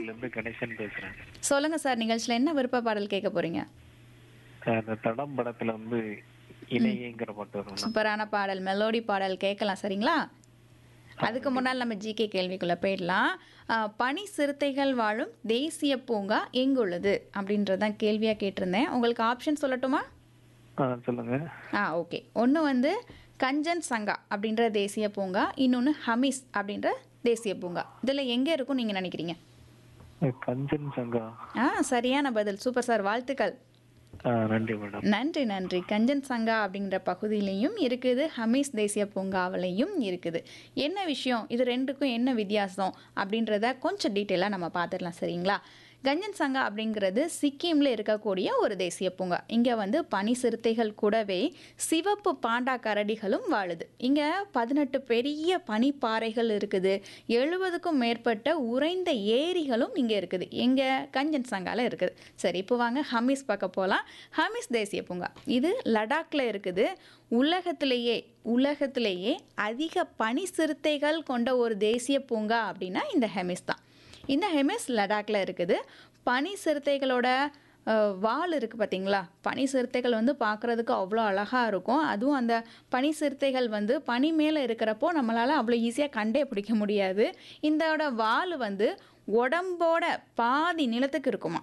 கோவில்ல இருந்து கணேசன் பேசுறேன் சொல்லுங்க சார் நிகழ்ச்சியில் என்ன விருப்ப பாடல் கேட்க போறீங்க அஹ் இந்த தடம் படத்துல வந்து இணையங்கிற பாட்டு வரும் சூப்பரான பாடல் மெலோடி பாடல் கேட்கலாம் சரிங்களா அதுக்கு முன்னால் நம்ம ஜிகே கேள்விக்குள்ள போயிடலாம் ஆஹ், பனி சிறுத்தைகள் வாழும் தேசிய பூங்கா எங்குள்ளது அப்படின்றதான் கேள்வியாக கேட்டிருந்தேன் உங்களுக்கு ஆப்ஷன் சொல்லட்டுமா ஆ சொல்லுங்க ஆ ஓகே ஒன்று வந்து கஞ்சன் சங்கா அப்படின்ற தேசிய பூங்கா இன்னொன்று ஹமிஸ் அப்படின்ற தேசிய பூங்கா இதில் எங்கே இருக்கும் நீங்கள் நினைக்கிறீங்க அஹ் கஞ்சன் சங்கா ஆ சரியான பதில் சூப்பர் சார் வாழ்த்துக்கள் ஆ நன்றி மேடம் நன்றி நன்றி கஞ்சன் சங்கா அப்படிங்கிற பகுதியிலையும் இருக்குது ஹமீஸ் தேசிய பூங்காவிலையும் இருக்குது என்ன விஷயம் இது ரெண்டுக்கும் என்ன வித்தியாசம் அப்படின்றத கொஞ்சம் டீட்டெயிலாக நம்ம பார்த்துடலாம் சரிங்களா கஞ்சன் சங்கா அப்படிங்கிறது சிக்கிமில் இருக்கக்கூடிய ஒரு தேசிய பூங்கா இங்கே வந்து பனி சிறுத்தைகள் கூடவே சிவப்பு பாண்டா கரடிகளும் வாழுது இங்கே பதினெட்டு பெரிய பனிப்பாறைகள் இருக்குது எழுபதுக்கும் மேற்பட்ட உறைந்த ஏரிகளும் இங்கே இருக்குது இங்கே கஞ்சன் சங்கால இருக்குது சரி இப்போ வாங்க ஹமீஸ் பார்க்க போகலாம் ஹமீஸ் தேசிய பூங்கா இது லடாக்ல இருக்குது உலகத்திலேயே உலகத்திலேயே அதிக பனி சிறுத்தைகள் கொண்ட ஒரு தேசிய பூங்கா அப்படின்னா இந்த ஹெமிஸ் தான் இந்த ஹெமிஸ் லடாக்ல இருக்குது பனி சிறுத்தைகளோட அஹ், வால் இருக்குது பார்த்தீங்களா பனி சிறுத்தைகள் வந்து பார்க்குறதுக்கு அவ்வளோ அழகாக இருக்கும் அதுவும் அந்த பனி சிறுத்தைகள் வந்து பனி மேலே இருக்கிறப்போ நம்மளால் அவ்வளோ ஈஸியாக கண்டே பிடிக்க முடியாது இந்தோட வால் வந்து உடம்போட பாதி நிலத்துக்கு இருக்குமா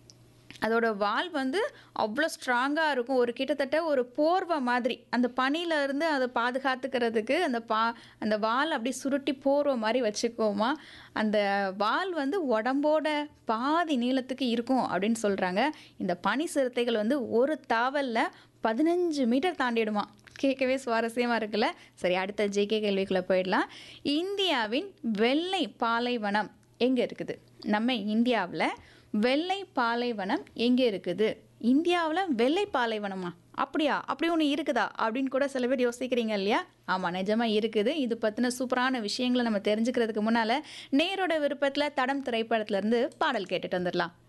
அதோட வால் வந்து அவ்வளோ ஸ்ட்ராங்காக இருக்கும் ஒரு கிட்டத்தட்ட ஒரு போர்வை மாதிரி அந்த பனியில இருந்து அதை பாதுகாத்துக்கிறதுக்கு அந்த பா அந்த வால் அப்படி சுருட்டி போர்வை மாதிரி வச்சுக்கோமா அந்த வால் வந்து உடம்போட பாதி நீளத்துக்கு இருக்கும் அப்படின்னு சொல்கிறாங்க இந்த பனி சிறுத்தைகள் வந்து ஒரு தாவலில் பதினஞ்சு மீட்டர் தாண்டிடுமா கேட்கவே சுவாரஸ்யமாக இருக்குல்ல சரி அடுத்த ஜேகே கேள்விக்குள்ளே போயிடலாம் இந்தியாவின் வெள்ளை பாலைவனம் எங்கே இருக்குது நம்ம இந்தியாவில் வெள்ளை பாலைவனம் எங்கே இருக்குது இந்தியாவில் வெள்ளை பாலைவனமா அப்படியா அப்படி ஒன்று இருக்குதா அப்படின்னு கூட சில பேர் யோசிக்கிறீங்க இல்லையா ஆமாம் நிஜமாக இருக்குது இது பற்றின சூப்பரான விஷயங்களை நம்ம தெரிஞ்சுக்கிறதுக்கு முன்னால் நேரோட விருப்பத்தில் தடம் திரைப்படத்துலேருந்து பாடல் கேட்டுட்டு வந்துடலாம்